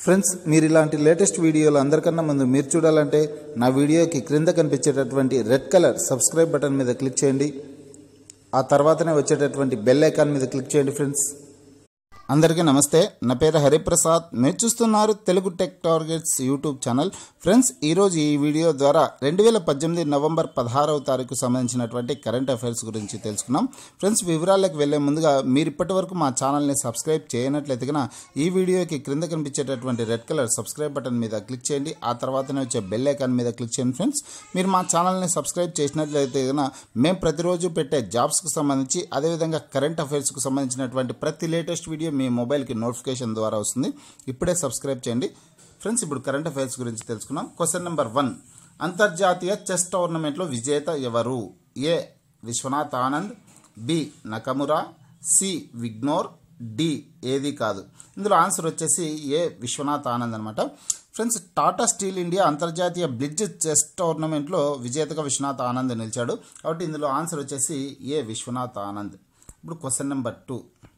friends మీరు ఇలాంటి latest వీడియోలు అందరికన్నా ముందు మీరు చూడాలంటే నా వీడియోకి క్రింద కనిపించేటటువంటి రెడ్ కలర్ సబ్స్క్రైబ్ బటన్ మీద క్లిక్ చేయండి ఆ తర్వాతనే వచ్చేటటువంటి బెల్ ఐకాన్ మీద క్లిక్ చేయండి ఫ్రెండ్స్ అందరికీ నమస్తే నా పేరు హరిప్రసాద్ మీరు చూస్తున్నారు Telugu tech targets YouTube channel friends ఈరోజు ఈ వీడియో ద్వారా రెండు వేల పద్దెనిమిది నవంబర్ పదహారవ తారీఖు సంబంధించినటువంటి కరెంట్ అఫైర్స్ గురించి తెలుసుకున్నాం ఫ్రెండ్స్ వివరాలకు వెళ్లే ముందుగా మీరు ఇప్పటి వరకు మా ఛానల్ని సబ్స్క్రైబ్ చేయనట్లయితే కనుక ఈ వీడియోకి క్రింద కనిపించేటటువంటి రెడ్ కలర్ సబ్స్క్రైబ్ బటన్ మీద క్లిక్ చేయండి ఆ తర్వాతనే వచ్చే బెల్ ఐకాన్ మీద క్లిక్ చేయండి ఫ్రెండ్స్ మీరు మా ఛానల్ని సబ్స్క్రైబ్ చేసినట్లయితే కనుక మేము ప్రతిరోజు పెట్టే జాబ్స్కి సంబంధించి అదేవిధంగా కరెంట్ అఫైర్స్కి సంబంధించినటువంటి ప్రతి లేటెస్ట్ వీడియో మీ మొబైల్కి నోటిఫికేషన్ ద్వారా వస్తుంది ఇప్పుడే సబ్స్క్రైబ్ చేయండి ఫ్రెండ్స్ ఇప్పుడు కరెంట్ అఫైర్స్ గురించి తెలుసుకుందాం క్వశ్చన్ నెంబర్ వన్ అంతర్జాతీయ చెస్ టోర్నమెంట్లో విజేత ఎవరు A Vishwanath Anand B Nakamura C విగ్నోర్ డి ఏది కాదు ఇందులో ఆన్సర్ వచ్చేసి ఏ విశ్వనాథ్ ఆనంద్ అనమాట ఫ్రెండ్స్ టాటా స్టీల్ ఇండియా అంతర్జాతీయ బ్లిడ్జ్ చెస్ టోర్నమెంట్లో విజేతగా విశ్వనాథ్ ఆనంద్ నిలిచాడు కాబట్టి ఇందులో ఆన్సర్ వచ్చేసి ఏ విశ్వనాథ్ ఆనంద్ ఇప్పుడు క్వశ్చన్ నెంబర్ టూ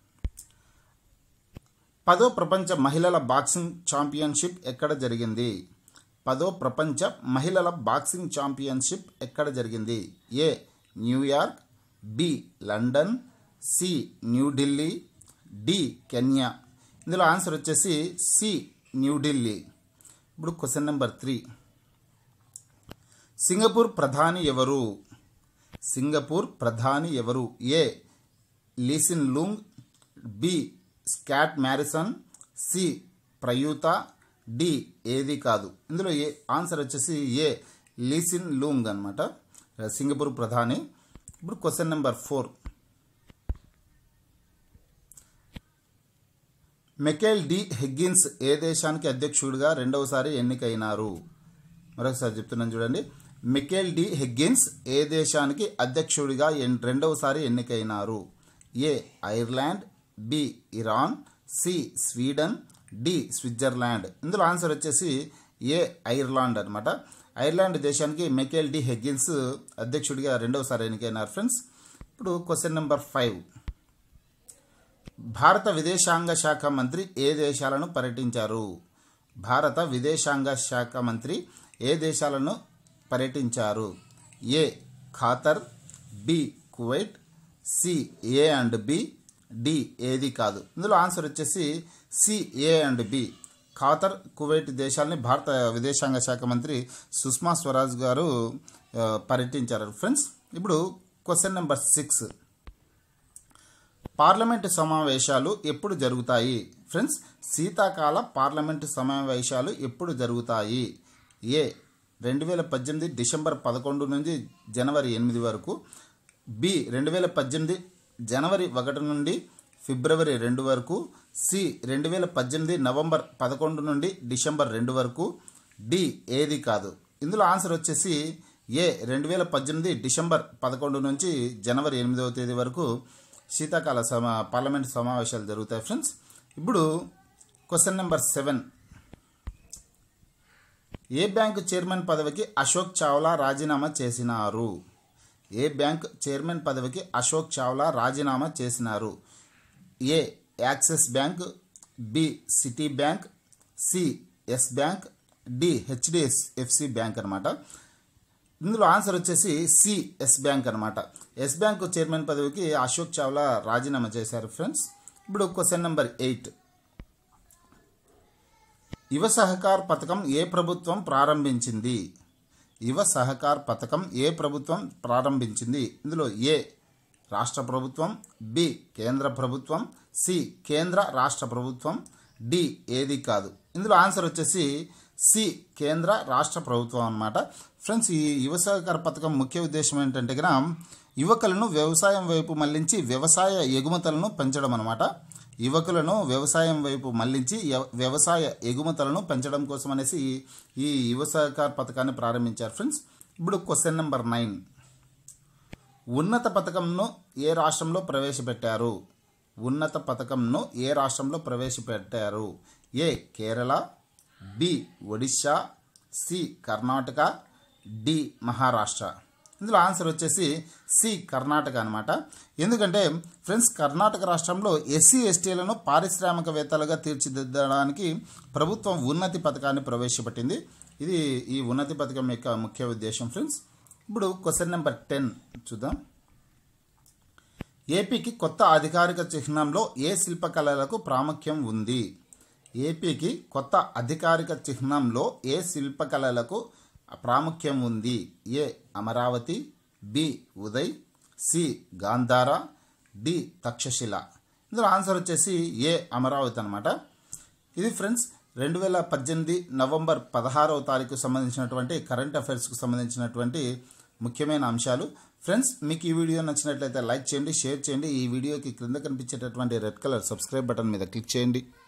పదో ప్రపంచ మహిళల బాక్సింగ్ ఛాంపియన్షిప్ ఎక్కడ జరిగింది పదో ప్రపంచ మహిళల బాక్సింగ్ ఛాంపియన్షిప్ ఎక్కడ జరిగింది A New York B London C New Delhi D Kenya ఇందులో ఆన్సర్ వచ్చేసి సి న్యూఢిల్లీ ఇప్పుడు క్వశ్చన్ నెంబర్ త్రీ సింగపూర్ ప్రధాని ఎవరు సింగపూర్ ప్రధాని ఎవరు A Lee Hsien Loong B Scott Morrison C Prayuth D ఏది కాదు ఇందులో ఏ ఆన్సర్ వచ్చేసి ఏ లీసిన్ లూంగ్ అనమాట సింగపూర్ ప్రధాని ఇప్పుడు question number four Michael D Higgins ఏ దేశానికి అధ్యక్షుడిగా రెండవసారి ఎన్నికైనారు మరొకసారి చెప్తున్నాను చూడండి మికేల్ డి హెగ్గిన్స్ ఏ దేశానికి అధ్యక్షుడిగా ఎన్ రెండవసారి ఎన్నికైనారు A Ireland B Iran C Sweden D Switzerland ఇందులో ఆన్సర్ వచ్చేసి ఏ ఐర్లాండ్ అనమాట ఐర్లాండ్ దేశానికి మెకేల్ డి హెగ్గిన్స్ అధ్యక్షుడిగా రెండవసారి ఎన్నికైనారు ఫ్రెండ్స్ ఇప్పుడు క్వశ్చన్ నెంబర్ ఫైవ్ భారత విదేశాంగ శాఖ మంత్రి ఏ దేశాలను పర్యటించారు భారత విదేశాంగ శాఖ మంత్రి ఏ దేశాలను పర్యటించారు A Qatar B Kuwait C A and B D ఏది కాదు ఇందులో ఆన్సర్ వచ్చేసి C A and B Qatar Kuwait దేశాలని భారత విదేశాంగ శాఖ మంత్రి సుష్మా స్వరాజ్ గారు ఆ, పర్యటించారు ఫ్రెండ్స్ ఇప్పుడు క్వశ్చన్ నెంబర్ సిక్స్ పార్లమెంటు సమావేశాలు ఎప్పుడు జరుగుతాయి ఫ్రెండ్స్ శీతాకాల పార్లమెంటు సమావేశాలు ఎప్పుడు జరుగుతాయి ఏ రెండు వేల పద్దెనిమిది డిసెంబర్ పదకొండు నుంచి జనవరి ఎనిమిది వరకు బి రెండు వేల పద్దెనిమిది జనవరి ఒకటి నుండి ఫిబ్రవరి రెండు వరకు సి రెండు వేల పద్దెనిమిది నవంబర్ పదకొండు నుండి డిసెంబర్ రెండు వరకు డి ఏది కాదు ఇందులో ఆన్సర్ వచ్చేసి ఏ రెండు వేల పద్దెనిమిది డిసెంబర్ పదకొండు నుంచి జనవరి ఎనిమిదవ తేదీ వరకు శీతాకాల సమా పార్లమెంట్ సమావేశాలు జరుగుతాయి ఫ్రెండ్స్ ఇప్పుడు క్వశ్చన్ నెంబర్ సెవెన్ ఏ బ్యాంకు చైర్మన్ పదవికి అశోక్ చావ్లా రాజీనామా చేసినారు ఏ బ్యాంక్ చైర్మన్ పదవికి అశోక్ చావ్లా రాజీనామా చేసినారు A Axis Bank B Citi Bank C Yes Bank D HDFC Bank అనమాట ఇందులో ఆన్సర్ వచ్చేసి సి ఎస్ బ్యాంక్ అనమాట ఎస్ బ్యాంక్ చైర్మన్ పదవికి అశోక్ చావ్లా రాజీనామా చేశారు ఫ్రెండ్స్ ఇప్పుడు క్వశ్చన్ నెంబర్ ఎయిట్ యువ సహకార్ పథకం ఏ ప్రభుత్వం ప్రారంభించింది యువ సహకార్ పథకం ఏ ప్రభుత్వం ప్రారంభించింది ఇందులో ఏ రాష్ట్ర ప్రభుత్వం బి కేంద్ర ప్రభుత్వం సి కేంద్ర రాష్ట్ర ప్రభుత్వం డి ఏది కాదు ఇందులో ఆన్సర్ వచ్చేసి సి కేంద్ర రాష్ట్ర ప్రభుత్వం అన్నమాట ఫ్రెండ్స్ ఈ యువ సహకార పథకం ముఖ్య ఉద్దేశం ఏంటంటే కనుక యువకులను వ్యవసాయం వైపు మళ్లించి వ్యవసాయ ఎగుమతులను పెంచడం అనమాట యువకులను వ్యవసాయం వైపు మళ్లించి య- వ్యవసాయ ఎగుమతులను పెంచడం కోసం అనేసి ఈ యువ సహకార పథకాన్ని ప్రారంభించారు ఫ్రెండ్స్ ఇప్పుడు క్వశ్చన్ నెంబర్ నైన్ ఉన్నత పథకంను ఏ రాష్ట్రంలో ప్రవేశపెట్టారు ఉన్నత పథకంను ఏ రాష్ట్రంలో ప్రవేశపెట్టారు A Kerala B Odisha C Karnataka D Maharashtra ఇందులో ఆన్సర్ వచ్చేసి సి కర్ణాటక అనమాట ఎందుకంటే ఫ్రెండ్స్ కర్ణాటక రాష్ట్రంలో ఎస్సీ ఎస్టీలను పారిశ్రామికవేత్తలుగా తీర్చిదిద్దడానికి ప్రభుత్వం ఉన్నతి పథకాన్ని ప్రవేశపెట్టింది ఇది ఈ ఉన్నతి పథకం యొక్క ముఖ్య ఉద్దేశం ఫ్రెండ్స్ ఇప్పుడు క్వశ్చన్ నెంబర్ టెన్ చూద్దాం ఏపీకి కొత్త అధికారిక చిహ్నంలో ఏ శిల్పకళలకు ప్రాముఖ్యం ఉంది ఏపీకి కొత్త అధికారిక చిహ్నంలో ఏ శిల్పకళలకు ప్రాముఖ్యం ఉంది A Amaravati B Uday C Gandhara D Takshashila ఇందులో ఆన్సర్ వచ్చేసి ఏ అమరావతి అనమాట ఇది ఫ్రెండ్స్ రెండు వేల పద్దెనిమిది నవంబర్ పదహారవ తారీఖు సంబంధించినటువంటి కరెంట్ అఫైర్స్కు సంబంధించినటువంటి ముఖ్యమైన అంశాలు ఫ్రెండ్స్ మీకు ఈ వీడియో నచ్చినట్లయితే లైక్ చేయండి షేర్ చేయండి ఈ వీడియోకి క్రింద కనిపించేటటువంటి రెడ్ కలర్ సబ్స్క్రైబ్ బటన్ మీద క్లిక్ చేయండి